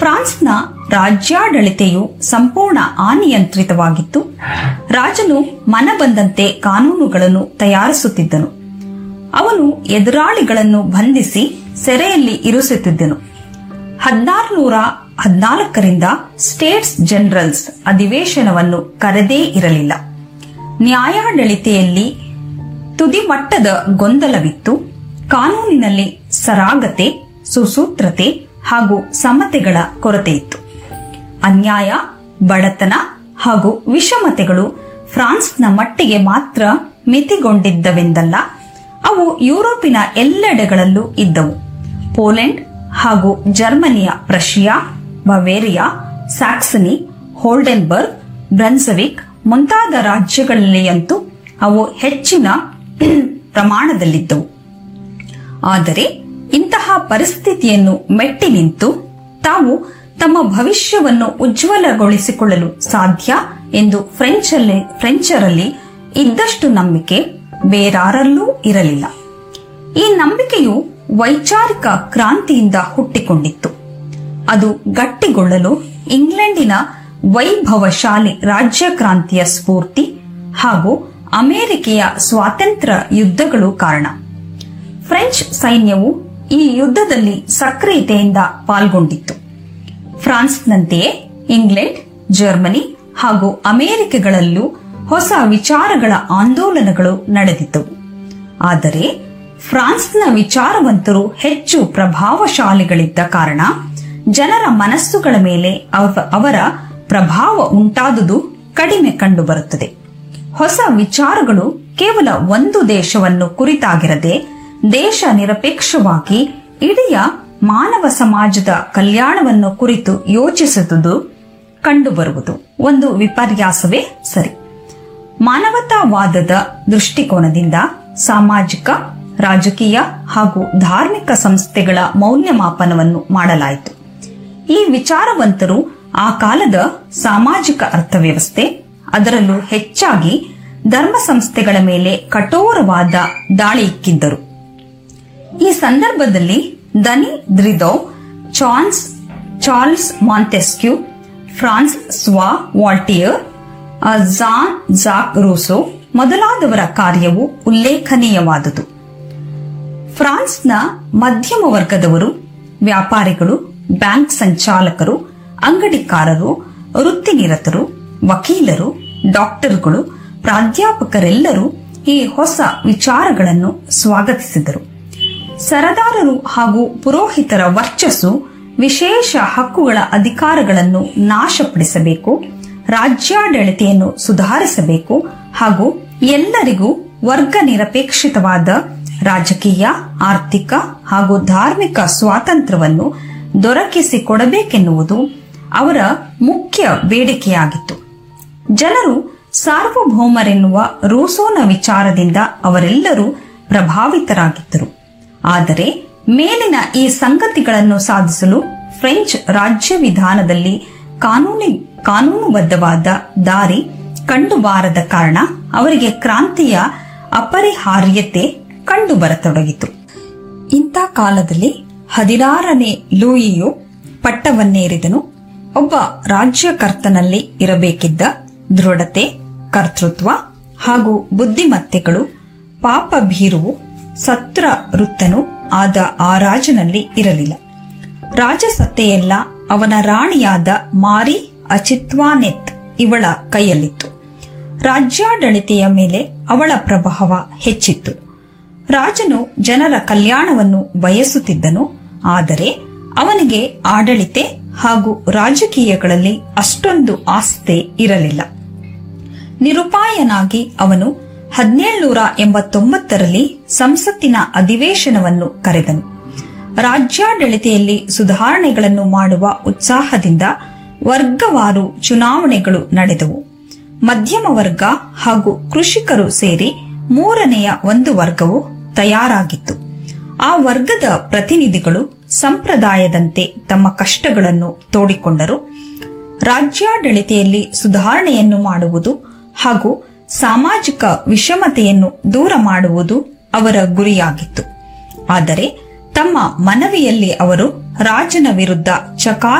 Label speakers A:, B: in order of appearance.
A: ಫ್ರಾನ್ಸ್ನ ರಾಜ್ಯಾಡಳಿತೆಯು ಸಂಪೂರ್ಣ ಅನಿಯಂತ್ರಿತವಾಗಿತ್ತು ರಾಜನು ಮನಬಂದಂತೆ ಕಾನೂನುಗಳನ್ನು ತಯಾರಿಸುತ್ತಿದ್ದನು ಅವನು ಎದುರಾಳಿಗಳನ್ನು ಬಂಧಿಸಿ ಸೆರೆಯಲ್ಲಿ ಇರಿಸುತ್ತಿದ್ದನು ಹದಿನಾರುನೂರ ಹದಿನಾಲ್ಕರಿಂದ ಸ್ಟೇಟ್ಸ್ ಜನರಲ್ಸ್ ಅಧಿವೇಶನವನ್ನು ಕರೆದೇ ಇರಲಿಲ್ಲ ನ್ಯಾಯಾಡಳಿತೆಯಲ್ಲಿ ತುದಿಮಟ್ಟದ ಗೊಂದಲವಿತ್ತು ಕಾನೂನಿನಲ್ಲಿ ಸರಾಗತೆ ಸುಸೂತ್ರತೆ ಹಾಗೂ ಸಮತೆಗಳ ಕೊರತೆ ಇತ್ತು ಅನ್ಯಾಯ ಬಡತನ ಹಾಗೂ ವಿಷಮತೆಗಳು ಫ್ರಾನ್ಸ್ನ ಮಟ್ಟಿಗೆ ಮಾತ್ರ ಮಿತಿಗೊಂಡಿದ್ದವೆಂದಲ್ಲ ಅವು ಯುರೋಪಿನ ಎಲ್ಲೆಡೆಗಳಲ್ಲೂ ಇದ್ದವು ಪೋಲೆಂಡ್ ಹಾಗೂ ಜರ್ಮನಿಯ ಪ್ರಷಿಯಾ ಬವೇರಿಯಾ ಸ್ಯಾಕ್ಸನಿ ಹೋಲ್ಡೆನ್ಬರ್ಗ್ ಬ್ರನ್ಸವಿಕ್ ಮುಂತಾದ ರಾಜ್ಯಗಳಲ್ಲಿಯಂತೂ ಅವು ಹೆಚ್ಚಿನ ಪ್ರಮಾಣದಲ್ಲಿದ್ದವು ಆದರೆ ಇಂತಹ ಪರಿಸ್ಥಿತಿಯನ್ನು ಮೆಟ್ಟಿ ನಿಂತು ತಾವು ತಮ್ಮ ಭವಿಷ್ಯವನ್ನು ಉಜ್ವಲಗೊಳಿಸಿಕೊಳ್ಳಲು ಸಾಧ್ಯ ಎಂದು ಫ್ರೆಂಚಲ್ಲಿ ಫ್ರೆಂಚರಲ್ಲಿ ಇದ್ದಷ್ಟು ನಂಬಿಕೆ ಬೇರಾರಲ್ಲೂ ಇರಲಿಲ್ಲ ಈ ನಂಬಿಕೆಯು ವೈಚಾರಿಕ ಕ್ರಾಂತಿಯಿಂದ ಹುಟ್ಟಿಕೊಂಡಿತ್ತು ಅದು ಗಟ್ಟಿಗೊಳ್ಳಲು ಇಂಗ್ಲೆಂಡಿನ ವೈಭವಶಾಲಿ ರಾಜ್ಯ ಕ್ರಾಂತಿಯ ಸ್ಫೂರ್ತಿ ಹಾಗೂ ಅಮೆರಿಕೆಯ ಸ್ವಾತಂತ್ರ್ಯ ಯುದ್ಧಗಳು ಕಾರಣ ಫ್ರೆಂಚ್ ಸೈನ್ಯವು ಈ ಯುದ್ಧದಲ್ಲಿ ಸಕ್ರಿಯತೆಯಿಂದ ಪಾಲ್ಗೊಂಡಿತ್ತು ಫ್ರಾನ್ಸ್ನಂತೆಯೇ ಇಂಗ್ಲೆಂಡ್ ಜರ್ಮನಿ ಹಾಗೂ ಅಮೆರಿಕಗಳಲ್ಲೂ ಹೊಸ ವಿಚಾರಗಳ ಆಂದೋಲನಗಳು ನಡೆದಿದ್ದವು ಆದರೆ ಫ್ರಾನ್ಸ್ನ ವಿಚಾರವಂತರು ಹೆಚ್ಚು ಪ್ರಭಾವಶಾಲಿಗಳಿದ್ದ ಕಾರಣ ಜನರ ಮನಸ್ಸುಗಳ ಮೇಲೆ ಅವ- ಅವರ ಪ್ರಭಾವ ಉಂಟಾದುದು ಕಡಿಮೆ ಕಂಡುಬರುತ್ತದೆ ಹೊಸ ವಿಚಾರಗಳು ಕೇವಲ ಒಂದು ದೇಶವನ್ನು ಕುರಿತಾಗಿರದೆ ದೇಶ ನಿರಪೇಕ್ಷವಾಗಿ ಇಡೀ ಮಾನವ ಸಮಾಜದ ಕಲ್ಯಾಣವನ್ನು ಕುರಿತು ಯೋಚಿಸುವುದು ಕಂಡುಬರುವುದು ಒಂದು ವಿಪರ್ಯಾಸವೇ ಸರಿ ಮಾನವತಾವಾದದ ದೃಷ್ಟಿಕೋನದಿಂದ ಸಾಮಾಜಿಕ ರಾಜಕೀಯ ಹಾಗೂ ಧಾರ್ಮಿಕ ಸಂಸ್ಥೆಗಳ ಮೌಲ್ಯಮಾಪನವನ್ನು ಮಾಡಲಾಯಿತು ಈ ವಿಚಾರವಂತರು ಆ ಕಾಲದ ಸಾಮಾಜಿಕ ಅರ್ಥವ್ಯವಸ್ಥೆ ಅದರಲ್ಲೂ ಹೆಚ್ಚಾಗಿ ಧರ್ಮ ಸಂಸ್ಥೆಗಳ ಮೇಲೆ ಕಠೋರವಾದ ದಾಳಿ ಇಕ್ಕಿದ್ದರು ಈ ಸಂದರ್ಭದಲ್ಲಿ ದನಿ ದ್ರಿದೋ ಚಾನ್ಸ್ ಚಾರ್ಲ್ಸ್ ಮಾಂಟೆಸ್ಕ್ಯೂ ಫ್ರಾನ್ಸ್ ಸ್ವಾ ವಾಲ್ಟಿಯರ್ ಆ, ಜಾನ್ ಜಾಕ್ ರೂಸೋ ಮೊದಲಾದವರ ಕಾರ್ಯವು ಉಲ್ಲೇಖನೀಯವಾದುದು ಫ್ರಾನ್ಸ್ನ ಮಧ್ಯಮ ವರ್ಗದವರು ವ್ಯಾಪಾರಿಗಳು ಬ್ಯಾಂಕ್ ಸಂಚಾಲಕರು ಅಂಗಡಿಕಾರರು ವೃತ್ತಿನಿರತರು ವಕೀಲರು ಡಾಕ್ಟರ್ಗಳು ಪ್ರಾಧ್ಯಾಪಕರೆಲ್ಲರೂ ಈ ಹೊಸ ವಿಚಾರಗಳನ್ನು ಸ್ವಾಗತಿಸಿದರು ಸರದಾರರು ಹಾಗೂ ಪುರೋಹಿತರ ವರ್ಚಸ್ಸು ವಿಶೇಷ ಹಕ್ಕುಗಳ ಅಧಿಕಾರಗಳನ್ನು ನಾಶಪಡಿಸಬೇಕು ರಾಜ್ಯಾಡಳಿತೆಯನ್ನು ಸುಧಾರಿಸಬೇಕು ಹಾಗೂ ಎಲ್ಲರಿಗೂ ವರ್ಗ ನಿರಪೇಕ್ಷಿತವಾದ ರಾಜಕೀಯ ಆರ್ಥಿಕ ಹಾಗೂ ಧಾರ್ಮಿಕ ಸ್ವಾತಂತ್ರ್ಯವನ್ನು ದೊರಕಿಸಿಕೊಡಬೇಕೆನ್ನುವುದು ಅವರ ಮುಖ್ಯ ಬೇಡಿಕೆಯಾಗಿತ್ತು ಜನರು ಸಾರ್ವಭೌಮರೆನ್ನುವ ರೂಸೋನ ವಿಚಾರದಿಂದ ಅವರೆಲ್ಲರೂ ಪ್ರಭಾವಿತರಾಗಿದ್ದರು ಆದರೆ ಮೇಲಿನ ಈ ಸಂಗತಿಗಳನ್ನು ಸಾಧಿಸಲು ಫ್ರೆಂಚ್ ರಾಜ್ಯ ವಿಧಾನದಲ್ಲಿ ಕಾನೂನಿ ಕಾನೂನುಬದ್ಧವಾದ ದಾರಿ ಕಂಡುಬಾರದ ಕಾರಣ ಅವರಿಗೆ ಕ್ರಾಂತಿಯ ಅಪರಿಹಾರ್ಯತೆ ಕಂಡುಬರತೊಡಗಿತು ಇಂಥ ಕಾಲದಲ್ಲಿ ಹದಿನಾರನೇ ಲೂಯಿಯು ಪಟ್ಟವನ್ನೇರಿದನು ಒಬ್ಬ ರಾಜ್ಯಕರ್ತನಲ್ಲಿ ಇರಬೇಕಿದ್ದ ದೃಢತೆ ಕರ್ತೃತ್ವ ಹಾಗೂ ಬುದ್ಧಿಮತ್ತೆಗಳು ಪಾಪಭೀರುವು ಸತ್ರ ವೃತ್ತನು ಆದ ಆ ರಾಜನಲ್ಲಿ ಇರಲಿಲ್ಲ ರಾಜಸತ್ತೆಯೆಲ್ಲ ಅವನ ರಾಣಿಯಾದ ಮಾರಿ ಅಚಿತ್ವಾನೆತ್ ಇವಳ ಕೈಯಲ್ಲಿತ್ತು ರಾಜ್ಯಾಡಳಿತೆಯ ಮೇಲೆ ಅವಳ ಪ್ರಭಾವ ಹೆಚ್ಚಿತ್ತು ರಾಜನು ಜನರ ಕಲ್ಯಾಣವನ್ನು ಬಯಸುತ್ತಿದ್ದನು ಆದರೆ ಅವನಿಗೆ ಆಡಳಿತೆ ಹಾಗೂ ರಾಜಕೀಯಗಳಲ್ಲಿ ಅಷ್ಟೊಂದು ಆಸ್ಥೆ ಇರಲಿಲ್ಲ ನಿರುಪಾಯನಾಗಿ ಅವನು ಹದಿನೇಳುನೂರ ಎಂಬತ್ತೊಂಬತ್ತರಲ್ಲಿ ಸಂಸತ್ತಿನ ಅಧಿವೇಶನವನ್ನು ಕರೆದನು ರಾಜ್ಯಾಡಳಿತೆಯಲ್ಲಿ ಸುಧಾರಣೆಗಳನ್ನು ಮಾಡುವ ಉತ್ಸಾಹದಿಂದ ವರ್ಗವಾರು ಚುನಾವಣೆಗಳು ನಡೆದವು ಮಧ್ಯಮ ವರ್ಗ ಹಾಗೂ ಕೃಷಿಕರು ಸೇರಿ ಮೂರನೆಯ ಒಂದು ವರ್ಗವು ತಯಾರಾಗಿತ್ತು ಆ ವರ್ಗದ ಪ್ರತಿನಿಧಿಗಳು ಸಂಪ್ರದಾಯದಂತೆ ತಮ್ಮ ಕಷ್ಟಗಳನ್ನು ತೋಡಿಕೊಂಡರು ರಾಜ್ಯಾಡಳಿತೆಯಲ್ಲಿ ಸುಧಾರಣೆಯನ್ನು ಮಾಡುವುದು ಹಾಗೂ ಸಾಮಾಜಿಕ ವಿಷಮತೆಯನ್ನು ದೂರ ಮಾಡುವುದು ಅವರ ಗುರಿಯಾಗಿತ್ತು ಆದರೆ ತಮ್ಮ ಮನವಿಯಲ್ಲಿ ಅವರು ರಾಜನ ವಿರುದ್ಧ ಚಕಾರ